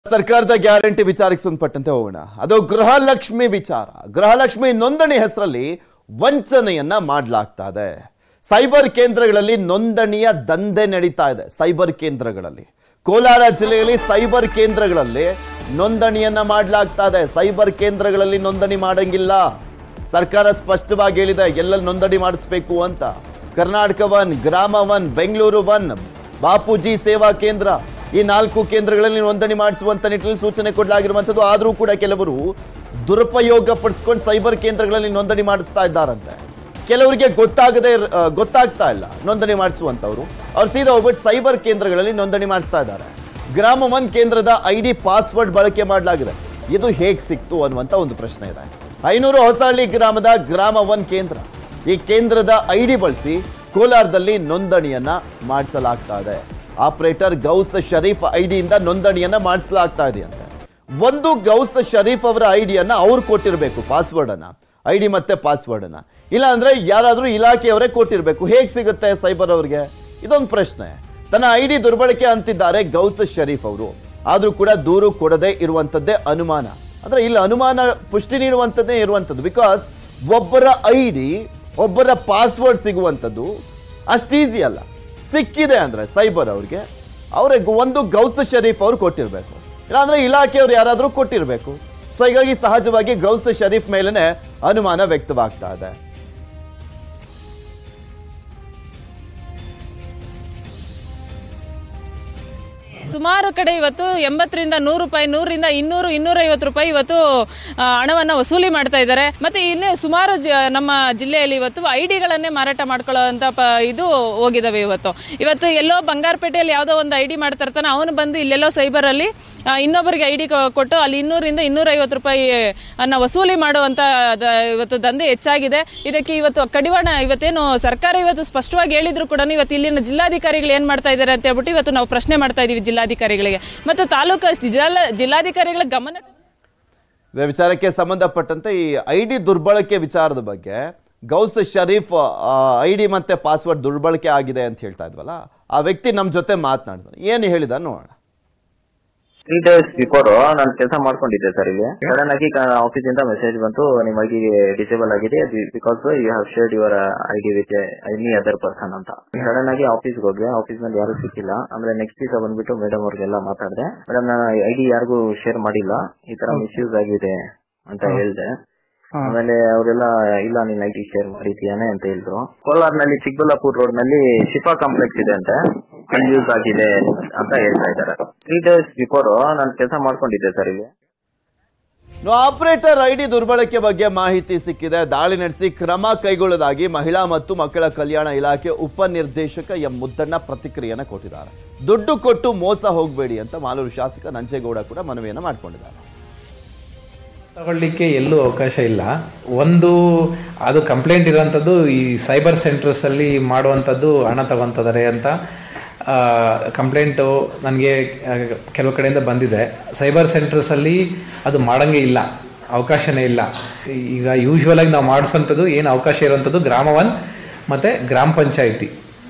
ಸರ್ಕಾರದ ಗ್ಯಾರಂಟಿ ವಿಚಾರಕ್ಕೆ ಸಂಬಂಧಪಟ್ಟಂತೆ ಹೋಗೋಣ ಅದು ಗೃಹಲಕ್ಷ್ಮಿ ವಿಚಾರ ಗೃಹಲಕ್ಷ್ಮಿ ನೋಂದಣಿ ಹೆಸರಲ್ಲಿ ವಂಚನೆಯನ್ನ ಮಾಡಲಾಗ್ತಾ ಇದೆ ಸೈಬರ್ ಕೇಂದ್ರಗಳಲ್ಲಿ ನೋಂದಣಿಯ ದಂಧೆ ನಡೀತಾ ಇದೆ ಸೈಬರ್ ಕೇಂದ್ರಗಳಲ್ಲಿ ಕೋಲಾರ ಜಿಲ್ಲೆಯಲ್ಲಿ ಸೈಬರ್ ಕೇಂದ್ರಗಳಲ್ಲಿ ನೋಂದಣಿಯನ್ನ ಮಾಡಲಾಗ್ತಾ ಇದೆ ಸೈಬರ್ ಕೇಂದ್ರಗಳಲ್ಲಿ ನೋಂದಣಿ ಮಾಡಂಗಿಲ್ಲ ಸರ್ಕಾರ ಸ್ಪಷ್ಟವಾಗಿ ಹೇಳಿದೆ ಎಲ್ಲೆಲ್ಲಿ ನೋಂದಣಿ ಮಾಡಿಸ್ಬೇಕು ಅಂತ Karnataka one Grama one Bengaluru one Bapuji Seva Kendra ಈ ನಾಲ್ಕು ಕೇಂದ್ರಗಳಲ್ಲಿ ನೋಂದಣಿ ಮಾಡಿಸುವಂತ ನಿಟ್ಟಿನಲ್ಲಿ ಸೂಚನೆ ಕೊಡಲಾಗಿರುವಂತದ್ದು ಆದರೂ ಕೂಡ ಕೆಲವರು ದುರುಪಯೋಗ ಪಡಿಸ್ಕೊಂಡು ಸೈಬರ್ ಕೇಂದ್ರಗಳಲ್ಲಿ ನೋಂದಣಿ ಮಾಡಿಸ್ತಾ ಇದ್ದಾರಂತೆ ಕೆಲವರಿಗೆ ಗೊತ್ತಾಗದೆ ಇರ್- ಆ, ಗೊತ್ತಾಗ್ತಾ ಇಲ್ಲ ನೋಂದಣಿ ಮಾಡಿಸುವಂತವ್ರು ಅವ್ರು ಸೀದಾ ಹೋಗ್ಬಿಟ್ಟು ಸೈಬರ್ ಕೇಂದ್ರಗಳಲ್ಲಿ ನೋಂದಣಿ ಮಾಡಿಸ್ತಾ ಇದ್ದಾರೆ ಗ್ರಾಮ ಒನ್ ಕೇಂದ್ರದ ಐ ಡಿ ಪಾಸ್ವರ್ಡ್ ಬಳಕೆ ಮಾಡಲಾಗಿದೆ ಇದು ಹೇಗ್ ಸಿಕ್ತು ಅನ್ನುವಂತ ಒಂದು ಪ್ರಶ್ನೆ ಇದೆ ಐನೂರು ಹೊಸಹಳ್ಳಿ ಗ್ರಾಮದ ಗ್ರಾಮ ಒನ್ ಕೇಂದ್ರ ಈ ಕೇಂದ್ರದ ಐ ಡಿ ಬಳಸಿ ಕೋಲಾರದಲ್ಲಿ ನೋಂದಣಿಯನ್ನ ಮಾಡಿಸಲಾಗ್ತಾ ಇದೆ ಆಪರೇಟರ್ ಗೌಸ್ ಶರೀಫ್ ಐಡಿಯಿಂದ ನೋಂದಣಿಯನ್ನ ಮಾಡಿಸಲಾಗ್ತಾ ಇದೆಯಂತೆ ಒಂದು ಗೌಸ್ ಶರೀಫ್ ಅವರ ಐಡಿಯನ್ನ ಅವ್ರು ಕೊಟ್ಟಿರಬೇಕು ಪಾಸ್ವರ್ಡ್ ಅನ್ನ ಐಡಿ ಮತ್ತೆ ಪಾಸ್ವರ್ಡ್ ಅನ್ನ ಇಲ್ಲ ಅಂದ್ರೆ ಯಾರಾದ್ರೂ ಇಲಾಖೆಯವರೇ ಕೊಟ್ಟಿರಬೇಕು ಹೇಗ್ ಸಿಗುತ್ತೆ ಸೈಬರ್ ಅವ್ರಿಗೆ ಇದೊಂದು ಪ್ರಶ್ನೆ ತನ್ನ ಐಡಿ ದುರ್ಬಳಕೆ ಅಂತಿದ್ದಾರೆ ಗೌಸ್ ಶರೀಫ್ ಅವರು ಆದ್ರೂ ಕೂಡ ದೂರು ಕೊಡದೆ ಇರುವಂತದ್ದೇ ಅನುಮಾನ ಅಂದ್ರೆ ಇಲ್ಲಿ ಅನುಮಾನ ಪುಷ್ಟಿ ನೀಡುವಂತದ್ದೇ ಇರುವಂತದ್ದು ಬಿಕಾಸ್ ಒಬ್ಬರ ಐಡಿ ಒಬ್ಬರ ಪಾಸ್ವರ್ಡ್ ಸಿಗುವಂತದ್ದು ಅಷ್ಟು ಈಸಿ ಅಲ್ಲ ಸಿಕ್ಕಿದೆ ಅಂದ್ರೆ ಸೈಬರ್ ಅವ್ರಿಗೆ ಅವ್ರಿಗೆ ಒಂದು ಗೌಸ್ ಶರೀಫ್ ಅವ್ರು ಕೊಟ್ಟಿರ್ಬೇಕು ಇಲ್ಲಾಂದ್ರೆ ಇಲಾಖೆಯವ್ರು ಯಾರಾದ್ರೂ ಕೊಟ್ಟಿರ್ಬೇಕು ಸೊ ಹೀಗಾಗಿ ಸಹಜವಾಗಿ ಗೌಸ್ ಶರೀಫ್ ಮೇಲೆನೆ ಅನುಮಾನ ವ್ಯಕ್ತವಾಗ್ತಾ ಇದೆ ಸುಮಾರು ಕಡೆ ಇವತ್ತು ಎಂಬತ್ತರಿಂದ ನೂರು ರೂಪಾಯಿ ನೂರಿಂದ ಇನ್ನೂರು ಇನ್ನೂರೈವತ್ತು ರೂಪಾಯಿ ಇವತ್ತು ಆ, ಹಣವನ್ನ ವಸೂಲಿ ಮಾಡ್ತಾ ಇದ್ದಾರೆ ಮತ್ತೆ ಇನ್ನು ಸುಮಾರು ಜ- ನಮ್ಮ ಜಿಲ್ಲೆಯಲ್ಲಿ ಇವತ್ತು ಐಡಿಗಳನ್ನೇ ಮಾರಾಟ ಮಾಡ್ಕೊಳ್ಳೋಂತ ಪ ಇದು ಹೋಗಿದಾವೆ ಇವತ್ತು ಇವತ್ತು ಎಲ್ಲೋ ಬಂಗಾರಪೇಟೆಯಲ್ಲಿ ಯಾವುದೋ ಒಂದು ಐಡಿ ಮಾಡ್ತಾ ಇರ್ತಾನೆ ಅವನು ಬಂದು ಇಲ್ಲೆಲ್ಲೋ ಸೈಬರ್ ಅಲ್ಲಿ ಆ, ಇನ್ನೊಬ್ಬರಿಗೆ ಐಡಿ ಕೊಟ್ಟು ಅಲ್ಲಿ ಇನ್ನೂರಿಂದ ಇನ್ನೂರೈವತ್ತು ರೂಪಾಯಿ ಅನ್ನ ವಸೂಲಿ ಮಾಡುವಂತ ದ- ಇವತ್ತು ದಂಧೆ ಹೆಚ್ಚಾಗಿದೆ ಇದಕ್ಕೆ ಇವತ್ತು ಕಡಿವಾಣ ಇವತ್ತೇನು ಸರ್ಕಾರ ಇವತ್ತು ಸ್ಪಷ್ಟವಾಗಿ ಹೇಳಿದ್ರು ಕೂಡ ಇವತ್ತು ಇಲ್ಲಿನ ಜಿಲ್ಲಾಧಿಕಾರಿಗಳು ಏನ್ ಮಾಡ್ತಾ ಇದ್ದಾರೆ ಅಂತ ಹೇಳ್ಬಿಟ್ಟು ಇವತ್ತು ನಾವು ಪ್ರಶ್ನೆ ಮಾಡ್ತಾ ಇದೀವಿ ಜಿಲ್ಲಾಧಿಕಾರಿಗಳಿಗೆ ಮತ್ತು ತಾಲೂಕು ಜಿಲ್ಲಾ ಜಿಲ್ಲಾಧಿಕಾರಿಗಳ ಗಮನ ಇದೇ ವಿಚಾರಕ್ಕೆ ಸಂಬಂಧಪಟ್ಟಂತೆ ಈ ಐ ಡಿ ದುರ್ಬಳಕೆ ವಿಚಾರದ ಬಗ್ಗೆ ಗೌಸ್ ಶರೀಫ್ ಐ ಡಿ ಮತ್ತೆ ಪಾಸ್ವರ್ಡ್ ದುರ್ಬಳಕೆ ಆಗಿದೆ ಅಂತ ಹೇಳ್ತಾ ಇದ್ವಲ್ಲ ಆ ವ್ಯಕ್ತಿ ನಮ್ಮ ಜೊತೆ ಮಾತನಾಡಿದ ಏನು ಹೇಳಿದ ನೋಡೋಣ ತ್ರೀ ಡೇಸ್ ಬಿಫೋರ್ ನಾನು ಕೆಲಸ ಮಾಡ್ಕೊಂಡಿದ್ದೆ ಸರ್ ಇಲ್ಲಿ ಸಡನ್ ಆಗಿ ಆಫೀಸ್ ಇಂದ ಮೆಸೇಜ್ ಬಂತು ನಿಮ್ಮ ಐಡಿ ಡಿಸೇಬಲ್ ಆಗಿದೆ because you have shared your ID with any other person ಅಂತ ಸಡನ್ ಆಗಿ ಆಫೀಸ್ಗೆ ಹೋಗಿ ಆಫೀಸ್ ನಲ್ಲಿ ಯಾರು ಸಿಕ್ಕಿಲ್ಲ ಆಮೇಲೆ ನೆಕ್ಸ್ಟ್ ದಿವಸ ಬಂದ್ಬಿಟ್ಟು ಮೇಡಮ್ ಅವ್ರಿಗೆಲ್ಲ ಮಾತಾಡಿದೆ ಮೇಡಮ್ ನಾನು ಐಡಿ ಯಾರಿಗೂ ಶೇರ್ ಮಾಡಿಲ್ಲ ಈ ತರ ಮಿಸ್ಯೂಸ್ ಆಗಿದೆ ಅಂತ ಹೇಳ್ದೆ ಆಮೇಲೆ ಅವರೆಲ್ಲ ಇಲ್ಲ ನೀನ್ ಐಟಿ ಶೇರ್ ಮಾಡಿದ್ಯಾನೆ ಅಂತ ಹೇಳಿದ್ರು ಕೋಲಾರ್ನಲ್ಲಿ ಚಿಕ್ಕಬಳ್ಳಾಪುರ ರೋಡ್ ನಲ್ಲಿ ಶಿಫಾ ಕಾಂಪ್ಲೆಕ್ಸ್ ಇದೆ ಅಂತೆ ಯೂಸ್ ಆಗಿದೆ ಅಂತ ಹೇಳ್ತಾ ಇದ್ದಾರೆ ತ್ರೀ ಡೇಸ್ ಬಿಫೋರ್ ನಾನು ಕೆಲಸ ಮಾಡ್ಕೊಂಡಿದ್ದೆ ಸರ್ ಇಲ್ಲಿ ಆಪರೇಟರ್ ಐಡಿ ದುರ್ಬಳಕೆ ಬಗ್ಗೆ ಮಾಹಿತಿ ಸಿಕ್ಕಿದೆ ದಾಳಿ ನಡೆಸಿ ಕ್ರಮ ಕೈಗೊಳ್ಳೋದಾಗಿ ಮಹಿಳಾ ಮತ್ತು ಮಕ್ಕಳ ಕಲ್ಯಾಣ ಇಲಾಖೆ ಉಪನಿರ್ದೇಶಕ ಎಂ ಮುದ್ದಣ್ಣ ಪ್ರತಿಕ್ರಿಯೆಯನ್ನು ಕೊಟ್ಟಿದ್ದಾರೆ ದುಡ್ಡು ಕೊಟ್ಟು ಮೋಸ ಹೋಗಬೇಡಿ ಅಂತ ಮಾಲೂರು ಶಾಸಕ ನಂಜೇಗೌಡ ಕೂಡ ಮನವಿಯನ್ನು ಮಾಡಿಕೊಂಡಿದ್ದಾರೆ ತಗೊಳ್ಳಿಕ್ಕೆ ಎಲ್ಲೂ ಅವಕಾಶ ಇಲ್ಲ ಒಂದು ಅದು ಕಂಪ್ಲೇಂಟ್ ಇರೋಂಥದ್ದು ಈ ಸೈಬರ್ ಸೆಂಟರ್ಸಲ್ಲಿ ಮಾಡುವಂಥದ್ದು ಹಣ ತಗೊತಿದ್ದಾರೆ ಅಂತ ಕಂಪ್ಲೇಂಟು ನನಗೆ ಕೆಲವು ಕಡೆಯಿಂದ ಬಂದಿದೆ ಸೈಬರ್ ಸೆಂಟರ್ಸಲ್ಲಿ ಅದು ಮಾಡಂಗೆ ಇಲ್ಲ ಅವಕಾಶನೇ ಇಲ್ಲ ಈಗ ಯೂಶ್ವಲ್ ಆಗಿ ನಾವು ಮಾಡಿಸೋಂಥದ್ದು ಏನು ಅವಕಾಶ ಇರೋಂಥದ್ದು ಗ್ರಾಮ ಒನ್ ಮತ್ತು ಗ್ರಾಮ ಪಂಚಾಯಿತಿ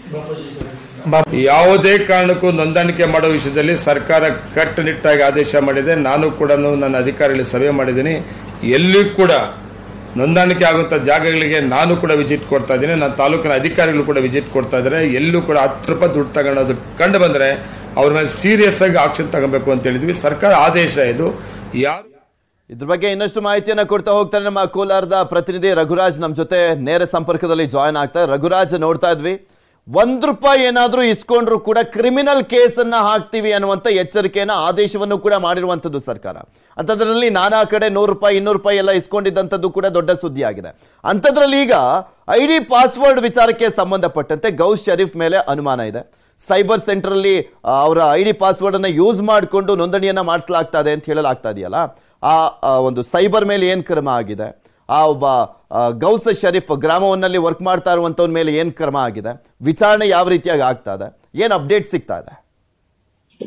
ಬಾ ಯಾವುದೇ ಕಾರಣಕ್ಕೂ ನೋಂದಾಣಿಕೆ ಮಾಡೋ ವಿಷಯದಲ್ಲಿ ಸರ್ಕಾರ ಕಟ್ಟುನಿಟ್ಟಾಗಿ ಆದೇಶ ಮಾಡಿದೆ ನಾನು ಕೂಡ ನನ್ನ ಅಧಿಕಾರಿಗಳ ಸಭೆ ಮಾಡಿದ್ದೀನಿ ಎಲ್ಲಿ ಕೂಡ ನೋಂದಾಣಿಕೆ ಆಗುವಂಥ ಜಾಗಗಳಿಗೆ ನಾನು ಕೂಡ ವಿಸಿಟ್ ಕೊಡ್ತಾ ಇದ್ದೀನಿ ನನ್ನ ತಾಲೂಕಿನ ಅಧಿಕಾರಿಗಳು ಕೂಡ ವಿಸಿಟ್ ಕೊಡ್ತಾ ಇದ್ದಾರೆ ಎಲ್ಲೂ ಕೂಡ ಹತ್ತು ರೂಪಾಯಿ ದುಡ್ಡು ತಗೊಳೋದು ಕಂಡು ಬಂದರೆ ಅವ್ರ ಮೇಲೆ ಸೀರಿಯಸ್ ಆಗಿ ಆಕ್ಷನ್ ತಗೋಬೇಕು ಅಂತ ಹೇಳಿದ್ವಿ ಸರ್ಕಾರ ಆದೇಶ ಇದು ಯಾರು ಇದ್ರ ಬಗ್ಗೆ ಇನ್ನಷ್ಟು ಮಾಹಿತಿಯನ್ನ ಕೊಡ್ತಾ ಹೋಗ್ತಾರೆ ನಮ್ಮ ಕೋಲಾರದ ಪ್ರತಿನಿಧಿ ರಘುರಾಜ್ ನಮ್ಮ ಜೊತೆ ನೇರ ಸಂಪರ್ಕದಲ್ಲಿ ಜಾಯ್ನ್ ಆಗ್ತಾರೆ ರಘುರಾಜ್ ನೋಡ್ತಾ ಇದ್ವಿ ಒಂದ್ ರೂಪಾಯಿ ಏನಾದ್ರೂ ಇಸ್ಕೊಂಡ್ರು ಕೂಡ ಕ್ರಿಮಿನಲ್ ಕೇಸನ್ನ ಹಾಕ್ತೀವಿ ಅನ್ನುವಂತ ಎಚ್ಚರಿಕೆಯನ್ನ ಆದೇಶವನ್ನು ಕೂಡ ಮಾಡಿರುವಂತದ್ದು ಸರ್ಕಾರ ಅಂತದ್ರಲ್ಲಿ ನಾನಾ ಕಡೆ ನೂರು ರೂಪಾಯಿ ಇನ್ನೂರು ರೂಪಾಯಿ ಎಲ್ಲ ಇಸ್ಕೊಂಡಿದ್ದಂಥದ್ದು ಕೂಡ ದೊಡ್ಡ ಸುದ್ದಿ ಆಗಿದೆ ಅಂಥದ್ರಲ್ಲಿ ಈಗ ಐ ಡಿ ಪಾಸ್ವರ್ಡ್ ವಿಚಾರಕ್ಕೆ ಸಂಬಂಧಪಟ್ಟಂತೆ ಗೌಸ್ ಶರೀಫ್ ಮೇಲೆ ಅನುಮಾನ ಇದೆ ಸೈಬರ್ ಸೆಂಟರ್ ಅಲ್ಲಿ ಆ, ಅವರ ಐ ಡಿ ಪಾಸ್ವರ್ಡ್ ಅನ್ನ ಯೂಸ್ ಮಾಡಿಕೊಂಡು ನೋಂದಣಿಯನ್ನ ಮಾಡಿಸಲಾಗ್ತಾ ಇದೆ ಅಂತ ಹೇಳಲಾಗ್ತಾ ಇದೆಯಲ್ಲ ಆ ಆ ಒಂದು ಸೈಬರ್ ಮೇಲೆ ಏನ್ ಕ್ರಮ ಆಗಿದೆ ಆ ಒಬ್ಬ ಆ, ಗೌಸ್ ಶರೀಫ್ ಗ್ರಾಮವನ್ನಲ್ಲಿ ವರ್ಕ್ ಮಾಡ್ತಾ ಇರುವಂತವನ ಮೇಲೆ ಏನ್ ಕ್ರಮ ಆಗಿದೆ ವಿಚಾರಣೆ ಯಾವ ರೀತಿಯಾಗಿ ಆಗ್ತಾ ಇದೆ ಏನ್ ಅಪ್ಡೇಟ್ ಸಿಗ್ತಾ ಇದೆ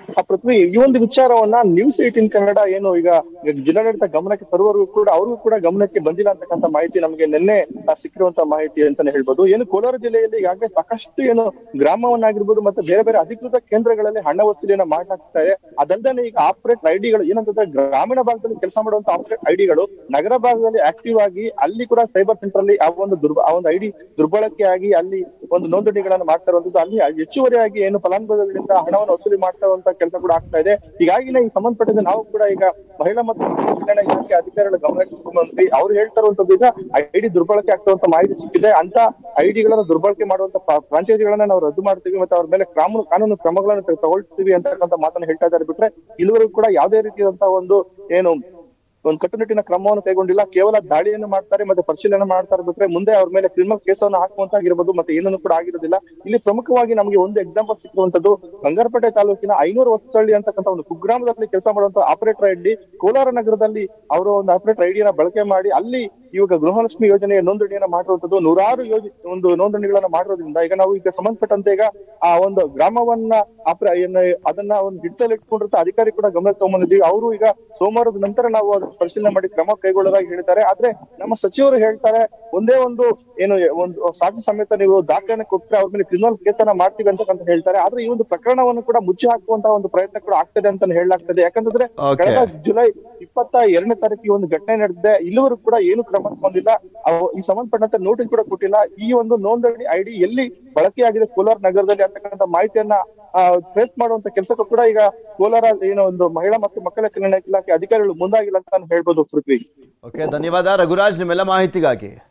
ಆ ಪೃಥ್ವಿ ಈ ಒಂದು ವಿಚಾರವನ್ನ ನ್ಯೂಸ್ ಏಟಿನ್ ಕನ್ನಡ ಏನು ಈಗ ಜಿಲ್ಲಾಡಳಿತ ಗಮನಕ್ಕೆ ತರುವವರೆಗೂ ಕೂಡ ಅವ್ರಿಗೂ ಕೂಡ ಗಮನಕ್ಕೆ ಬಂದಿಲ್ಲ ಅಂತಕ್ಕಂಥ ಮಾಹಿತಿ ನಮಗೆ ನಿನ್ನೆ ಆ, ಸಿಕ್ಕಿರುವಂತ ಮಾಹಿತಿ ಅಂತಾನೆ ಹೇಳ್ಬೋದು ಏನು ಕೋಲಾರ ಜಿಲ್ಲೆಯಲ್ಲಿ ಈಗಾಗಲೇ ಸಾಕಷ್ಟು ಏನು ಗ್ರಾಮವನ್ನಾಗಿರ್ಬೋದು ಮತ್ತೆ ಬೇರೆ ಬೇರೆ ಅಧಿಕೃತ ಕೇಂದ್ರಗಳಲ್ಲಿ ಹಣ ವಸೂಲಿಯನ್ನ ಮಾಡಲಾಗ್ತಾ ಇದೆ ಅದಲ್ಲದೆ ಈಗ ಆಪರೇಟ್ ಐಡಿಗಳು ಏನಂತಂದ್ರೆ ಗ್ರಾಮೀಣ ಭಾಗದಲ್ಲಿ ಕೆಲಸ ಮಾಡುವಂತ ಆಪರೇಟ್ ಐಡಿಗಳು ನಗರ ಭಾಗದಲ್ಲಿ ಆಕ್ಟಿವ್ ಆಗಿ ಅಲ್ಲಿ ಕೂಡ ಸೈಬರ್ ಸೆಂಟರ್ ಅಲ್ಲಿ ಆ ಒಂದು ದುರ್ಬ ಆ ಒಂದು ಐಡಿ ದುರ್ಬಳಕೆ ಆಗಿ ಅಲ್ಲಿ ಒಂದು ನೋಂದಣಿಗಳನ್ನ ಮಾಡ್ತಾ ಇರುವಂತದ್ದು ಅಲ್ಲಿ ಹೆಚ್ಚುವರಿಯಾಗಿ ಏನು ಫಲಾನುಭವಿಗಳಿಂದ ಹಣವನ್ನು ವಸೂಲಿ ಮಾಡ್ತಾ ಇರುವಂತ ಕೆಲಸ ಕೂಡ ಆಗ್ತಾ ಇದೆ ಹೀಗಾಗಿ ಈ ಸಂಬಂಧಪಟ್ಟಿದ್ದು ನಾವು ಕೂಡ ಈಗ ಮಹಿಳಾ ಮತ್ತು ಮಕ್ಕಳ ಕಲ್ಯಾಣ ಇಲಾಖೆ ಅಧಿಕಾರಿಗಳ ಗಮನಕ್ಕೆ ತಗೊಂಡ್ಬಂದ್ವಿ ಅವ್ರು ಹೇಳ್ತಾ ಇರುವಂತದ್ದು ಈಗ ಐಡಿ ದುರ್ಬಳಕೆ ಆಗ್ತಿರುವಂತ ಮಾಹಿತಿ ಸಿಕ್ಕಿದೆ ಅಂತ ಐಡಿಗಳನ್ನ ದುರ್ಬಳಕೆ ಮಾಡುವಂತ ಫ್ರಾಂಚೈಸಿಗಳನ್ನ ನಾವು ರದ್ದು ಮಾಡ್ತೀವಿ ಮತ್ತೆ ಅವ್ರ ಮೇಲೆ ಕಾನೂನು ಕಾನೂನು ಕ್ರಮಗಳನ್ನು ತ- ತಗೊಳ್ತೀವಿ ಅಂತಕ್ಕಂಥ ಮಾತನ್ನ ಹೇಳ್ತಾ ಇದ್ದಾರೆ ಬಿಟ್ರೆ ಇಲ್ಲಿವರೆಗೂ ಕೂಡ ಯಾವುದೇ ರೀತಿಯಾದಂತಹ ಒಂದು ಏನು ಒಂದು ಕಟ್ಟುನಿಟ್ಟಿನ ಕ್ರಮವನ್ನು ಕೈಗೊಂಡಿಲ್ಲ ಕೇವಲ ದಾಳಿಯನ್ನು ಮಾಡ್ತಾರೆ ಮತ್ತೆ ಪರಿಶೀಲನೆ ಮಾಡ್ತಾರೆ ಬಿಟ್ರೆ ಮುಂದೆ ಅವ್ರ ಮೇಲೆ ಕ್ರಿಮಿನಲ್ ಕೇಸನ್ನು ಹಾಕುವಂತಾಗಿರ್ಬೋದು ಮತ್ತೆ ಏನನ್ನು ಕೂಡ ಆಗಿರೋದಿಲ್ಲ ಇಲ್ಲಿ ಪ್ರಮುಖವಾಗಿ ನಮಗೆ ಒಂದು ಎಕ್ಸಾಂಪಲ್ ಸಿಕ್ಕುವಂತದ್ದು ಬಂಗಾರಪೇಟೆ ತಾಲೂಕಿನ ಐನೂರು ಹೊಸಳ್ಳಿ ಅಂತಕ್ಕಂಥ ಒಂದು ಕುಗ್ರಾಮದಲ್ಲಿ ಕೆಲಸ ಮಾಡುವಂತ ಆಪರೇಟರ್ ಐಡಿ ಕೋಲಾರ ನಗರದಲ್ಲಿ ಅವರು ಒಂದು ಆಪರೇಟರ್ ಐಡಿಯನ್ನ ಬಳಕೆ ಮಾಡಿ ಅಲ್ಲಿ ಇವಾಗ ಗೃಹಲಕ್ಷ್ಮಿ ಯೋಜನೆಯ ನೋಂದಣಿಯನ್ನ ಮಾಡಿರುವಂತದ್ದು ನೂರಾರು ಯೋಜನೆ ಒಂದು ನೋಂದಣಿಗಳನ್ನ ಮಾಡಿರೋದ್ರಿಂದ ಈಗ ನಾವು ಈಗ ಸಂಬಂಧಪಟ್ಟಂತೆ ಈಗ ಆ ಒಂದು ಗ್ರಾಮವನ್ನ ಆಪ್ರ ಏನು ಅದನ್ನ ಒಂದು ಹಿಡಿತಲ್ಲಿ ಇಟ್ಕೊಂಡಿರ್ತ ಅಧಿಕಾರಿ ಕೂಡ ಗಮನಕ್ಕೆ ತಗೊಂಬಂದಿದ್ದೀವಿ ಅವರು ಈಗ ಸೋಮವಾರದ ನಂತರ ನಾವು ಅದನ್ನ ಪರಿಶೀಲನೆ ಮಾಡಿ ಕ್ರಮ ಕೈಗೊಳ್ಳೋದಾಗಿ ಹೇಳಿದ್ದಾರೆ ಆದ್ರೆ ನಮ್ಮ ಸಚಿವರು ಹೇಳ್ತಾರೆ ಒಂದೇ ಒಂದು ಏನು ಒಂದು ಸಾಕ್ಷಿ ಸಮೇತ ನೀವು ದಾಖಲೆಯನ್ನು ಕೊಟ್ಟರೆ ಅವ್ರ ಮೇಲೆ ಕ್ರಿಮಿನಲ್ ಕೇಸನ್ನ ಮಾಡ್ತೀವಿ ಅಂತಕ್ಕಂತ ಹೇಳ್ತಾರೆ ಆದ್ರೆ ಈ ಒಂದು ಪ್ರಕರಣವನ್ನು ಕೂಡ ಮುಚ್ಚಿ ಹಾಕುವಂತ ಒಂದು ಪ್ರಯತ್ನ ಕೂಡ ಆಗ್ತದೆ ಅಂತ ಹೇಳಲಾಗ್ತದೆ ಯಾಕಂತಂದ್ರೆ Okay. ಕಳೆದ ಜುಲೈ ಇಪ್ಪತ್ತ ಎರಡನೇ ತಾರೀಕು ಈ ಒಂದು ಘಟನೆ ನಡೆದಿದೆ ಇಲ್ಲಿವರೆಗೂ ಕೂಡ ಏನು ಕ್ರಮ ತಗೊಂಡಿಲ್ಲ ಅವು ಈ ಸಂಬಂಧಪಟ್ಟಂತೆ ನೋಟಿಸ್ ಕೂಡ ಕೊಟ್ಟಿಲ್ಲ ಈ ಒಂದು ನೋಂದಣಿ ಐಡಿ ಎಲ್ಲಿ ಬಳಕೆಯಾಗಿದೆ ಕೋಲಾರ ನಗರದಲ್ಲಿ ಅಂತಕ್ಕಂಥ ಮಾಹಿತಿಯನ್ನ ಟ್ರೇಸ್ ಮಾಡುವಂತ ಕೆಲಸಕ್ಕೂ ಕೂಡ ಈಗ ಕೋಲಾರ ಏನೋ ಒಂದು ಮಹಿಳಾ ಮತ್ತು ಮಕ್ಕಳ ಕಲ್ಯಾಣ ಇಲಾಖೆ ಅಧಿಕಾರಿಗಳು ಮುಂದಾಗಿಲ್ಲ ಅಂತ ನಾನು ಹೇಳ್ಬೋದು ಪೃಥ್ವಿ ಓಕೆ ಧನ್ಯವಾದ ರಘುರಾಜ್ ನಿಮ್ಮೆಲ್ಲ ಮಾಹಿತಿಗಾಗಿ